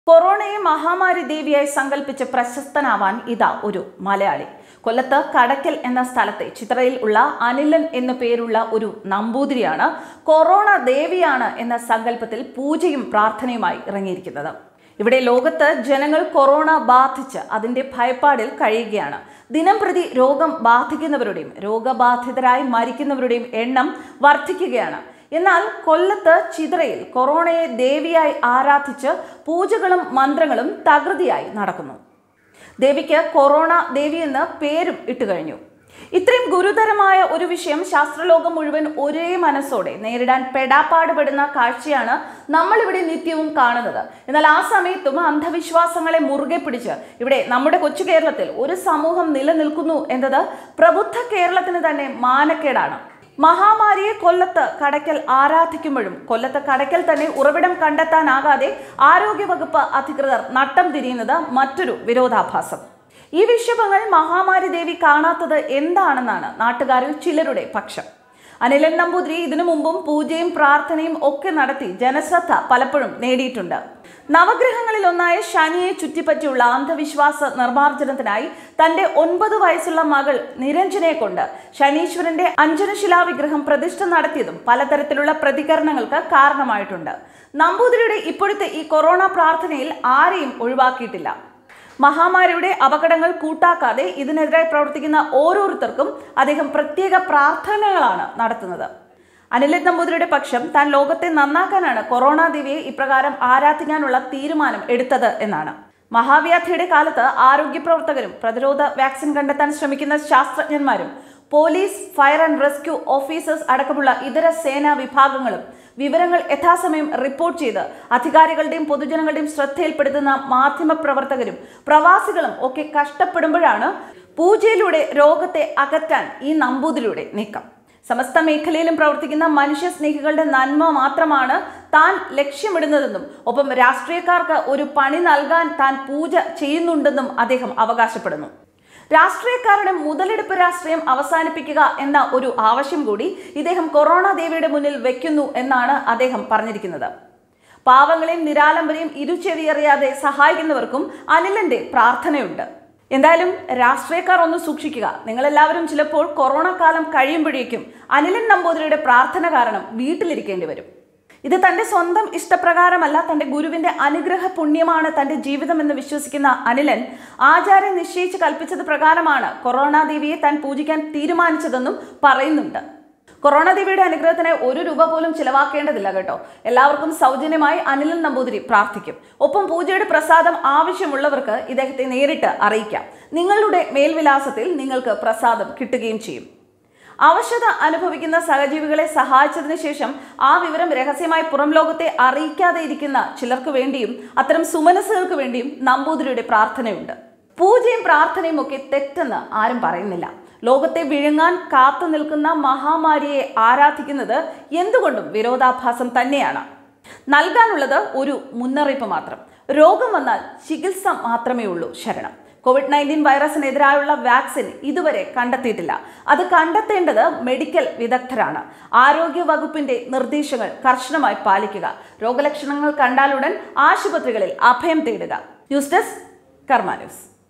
കൊറോണയെ മഹാമാരി ദേവിയായി സങ്കല്പിച്ച് പ്രശസ്തനാവാൻ ഇതാ ഒരു മലയാളി കൊല്ലത്ത് കടക്കൽ എന്ന സ്ഥലത്തെ ചിത്രയിൽ ഉള്ള അനിലൻ എന്നു പേരുള്ള ഒരു നമ്പൂതിരിയാണ് കൊറോണ ദേവിയാണ് എന്ന സങ്കല്പത്തിൽ പൂജയും പ്രാർത്ഥനയുമായി ഇറങ്ങിയിരിക്കുന്നത് ഇവിടെ ലോകത്ത് ജനങ്ങൾ കൊറോണ ബാധിച്ച് അതിന്റെ ഭയപ്പാടിൽ കഴിയുകയാണ് ദിനം പ്രതി രോഗം ബാധിക്കുന്നവരുടെയും രോഗബാധിതരായി മരിക്കുന്നവരുടെയും എണ്ണം വർദ്ധിക്കുകയാണ് എന്നാൽ കൊല്ലത്ത് ചിതറയിൽ കൊറോണയെ ദേവിയായി ആരാധിച്ച് പൂജകളും മന്ത്രങ്ങളും തകൃതിയായി നടക്കുന്നു ദേവിക്ക് കൊറോണ ദേവി എന്ന് പേരും ഇട്ടുകഴിഞ്ഞു ഇത്രയും ഗുരുതരമായ ഒരു വിഷയം ശാസ്ത്രലോകം മുഴുവൻ ഒരേ മനസ്സോടെ നേരിടാൻ പെടാപ്പാടുപെടുന്ന കാഴ്ചയാണ് നമ്മളിവിടെ നിത്യവും കാണുന്നത് എന്നാൽ ആ സമയത്തും അന്ധവിശ്വാസങ്ങളെ മുറുകെ പിടിച്ച് ഇവിടെ നമ്മുടെ കൊച്ചു കേരളത്തിൽ ഒരു സമൂഹം നിലനിൽക്കുന്നു എന്നത് പ്രബുദ്ധ കേരളത്തിന് തന്നെ മാനക്കേടാണ് മഹാമാരിയെ കൊല്ലത്ത് കടയ്ക്കൽ ആരാധിക്കുമ്പോഴും കൊല്ലത്ത് കടയ്ക്കൽ തന്നെ ഉറവിടം കണ്ടെത്താനാകാതെ ആരോഗ്യവകുപ്പ് അധികൃതർ നട്ടം തിരിയുന്നത് മറ്റൊരു വിരോധാഭാസം ഈ വിഷയങ്ങൾ മഹാമാരി ദേവി കാണാത്തത് എന്താണെന്നാണ് നാട്ടുകാരിൽ ചിലരുടെ പക്ഷം അനിലൻ നമ്പൂതിരി ഇതിനു മുമ്പും പൂജയും പ്രാർത്ഥനയും ഒക്കെ നടത്തി ജനശ്രദ്ധ പലപ്പോഴും നേടിയിട്ടുണ്ട് നവഗ്രഹങ്ങളിൽ ഒന്നായ ശനിയെ ചുറ്റിപ്പറ്റിയുള്ള അന്ധവിശ്വാസ നിർമ്മാർജ്ജനത്തിനായി തന്റെ ഒൻപത് വയസ്സുള്ള മകൾ നിരഞ്ജനയെ കൊണ്ട് ശനീശ്വരന്റെ അഞ്ജനശിലാ വിഗ്രഹം പ്രതിഷ്ഠ നടത്തിയതും പലതരത്തിലുള്ള പ്രതികരണങ്ങൾക്ക് കാരണമായിട്ടുണ്ട് നമ്പൂതിരിയുടെ ഇപ്പോഴത്തെ ഈ കൊറോണ പ്രാർത്ഥനയിൽ ആരെയും ഒഴിവാക്കിയിട്ടില്ല മഹാമാരിയുടെ അപകടങ്ങൾ കൂട്ടാക്കാതെ ഇതിനെതിരായി പ്രവർത്തിക്കുന്ന ഓരോരുത്തർക്കും അദ്ദേഹം പ്രത്യേക പ്രാർത്ഥനകളാണ് നടത്തുന്നത് അനിലൻ നമ്പൂതിരിയുടെ പക്ഷം താൻ ലോകത്തെ നന്നാക്കാനാണ് കൊറോണ ദേവിയെ ഇപ്രകാരം ആരാധിക്കാനുള്ള തീരുമാനം എടുത്തത് എന്നാണ് മഹാവ്യാധിയുടെ കാലത്ത് ആരോഗ്യ പ്രവർത്തകരും പ്രതിരോധ വാക്സിൻ കണ്ടെത്താൻ ശ്രമിക്കുന്ന ശാസ്ത്രജ്ഞന്മാരും police fire and rescue officers അടക്കമുള്ള ഇതര സേനാ വിഭാഗങ്ങളും വിവരങ്ങൾ യഥാസമയം റിപ്പോർട്ട് ചെയ്ത് അധികാരികളുടെയും പൊതുജനങ്ങളുടെയും ശ്രദ്ധയിൽപ്പെടുത്തുന്ന മാധ്യമ പ്രവർത്തകരും പ്രവാസികളും ഒക്കെ കഷ്ടപ്പെടുമ്പോഴാണ് പൂജയിലൂടെ രോഗത്തെ അകറ്റാൻ ഈ നമ്പൂതിരിയുടെ നീക്കം സമസ്ത മേഖലയിലും പ്രവർത്തിക്കുന്ന മനുഷ്യ സ്നേഹികളുടെ നന്മ മാത്രമാണ് താൻ ലക്ഷ്യമിടുന്നതെന്നും ഒപ്പം രാഷ്ട്രീയക്കാർക്ക് ഒരു പണി നൽകാൻ താൻ പൂജ ചെയ്യുന്നുണ്ടെന്നും അദ്ദേഹം അവകാശപ്പെടുന്നു രാഷ്ട്രീയക്കാരുടെ മുതലെടുപ്പ് രാഷ്ട്രീയം അവസാനിപ്പിക്കുക എന്ന ഒരു ആവശ്യം കൂടി ഇദ്ദേഹം കൊറോണ ദേവിയുടെ മുന്നിൽ വെക്കുന്നു എന്നാണ് അദ്ദേഹം പറഞ്ഞിരിക്കുന്നത് പാവങ്ങളെയും നിരാലംബരെയും ഇരുചെവിയറിയാതെ സഹായിക്കുന്നവർക്കും അനിലന്റെ പ്രാർത്ഥനയുണ്ട് എന്തായാലും രാഷ്ട്രീയക്കാർ ഒന്ന് സൂക്ഷിക്കുക നിങ്ങളെല്ലാവരും ചിലപ്പോൾ കൊറോണ കാലം കഴിയുമ്പോഴേക്കും അനിലൻ നമ്പൂതിരിയുടെ പ്രാർത്ഥന കാരണം വീട്ടിലിരിക്കേണ്ടി വരും ഇത് തന്റെ സ്വന്തം ഇഷ്ടപ്രകാരമല്ല തന്റെ ഗുരുവിന്റെ അനുഗ്രഹ പുണ്യമാണ് തന്റെ ജീവിതം എന്ന് വിശ്വസിക്കുന്ന അനിലൻ ആചാര്യം നിശ്ചയിച്ച് കൽപ്പിച്ചത് പ്രകാരമാണ് കൊറോണ ദേവിയെ താൻ പൂജിക്കാൻ തീരുമാനിച്ചതെന്നും പറയുന്നുണ്ട് കൊറോണ ദേവിയുടെ അനുഗ്രഹത്തിന് ഒരു രൂപ പോലും ചിലവാക്കേണ്ടതില്ല കേട്ടോ എല്ലാവർക്കും സൗജന്യമായി അനിലൻ നമ്പൂതിരി പ്രാർത്ഥിക്കും ഒപ്പം പൂജയുടെ പ്രസാദം ആവശ്യമുള്ളവർക്ക് ഇദ്ദേഹത്തെ നേരിട്ട് അറിയിക്കാം നിങ്ങളുടെ മേൽവിലാസത്തിൽ നിങ്ങൾക്ക് പ്രസാദം കിട്ടുകയും ചെയ്യും അവശത അനുഭവിക്കുന്ന സഹജീവികളെ സഹായിച്ചതിന് ശേഷം ആ വിവരം രഹസ്യമായി പുറം ലോകത്തെ അറിയിക്കാതെ ഇരിക്കുന്ന ചിലർക്ക് വേണ്ടിയും അത്തരം സുമനസ്സുകൾക്ക് വേണ്ടിയും നമ്പൂതിരിയുടെ പ്രാർത്ഥനയുണ്ട് പൂജയും പ്രാർത്ഥനയും ഒക്കെ തെറ്റെന്ന് ആരും പറയുന്നില്ല ലോകത്തെ വിഴുങ്ങാൻ കാത്തു നിൽക്കുന്ന മഹാമാരിയെ ആരാധിക്കുന്നത് എന്തുകൊണ്ടും വിരോധാഭാസം തന്നെയാണ് നൽകാനുള്ളത് ഒരു മുന്നറിയിപ്പ് മാത്രം രോഗം വന്നാൽ ചികിത്സ മാത്രമേ ഉള്ളൂ ശരണം കോവിഡ് നയൻറ്റീൻ വൈറസിനെതിരായുള്ള വാക്സിൻ ഇതുവരെ കണ്ടെത്തിയിട്ടില്ല അത് കണ്ടെത്തേണ്ടത് മെഡിക്കൽ വിദഗ്ധരാണ് ആരോഗ്യ വകുപ്പിന്റെ നിർദ്ദേശങ്ങൾ കർശനമായി പാലിക്കുക രോഗലക്ഷണങ്ങൾ കണ്ടാലുടൻ ആശുപത്രികളിൽ അഭയം തേടുക ന്യൂസ് ഡെസ്ക് കർമ്മ ന്യൂസ്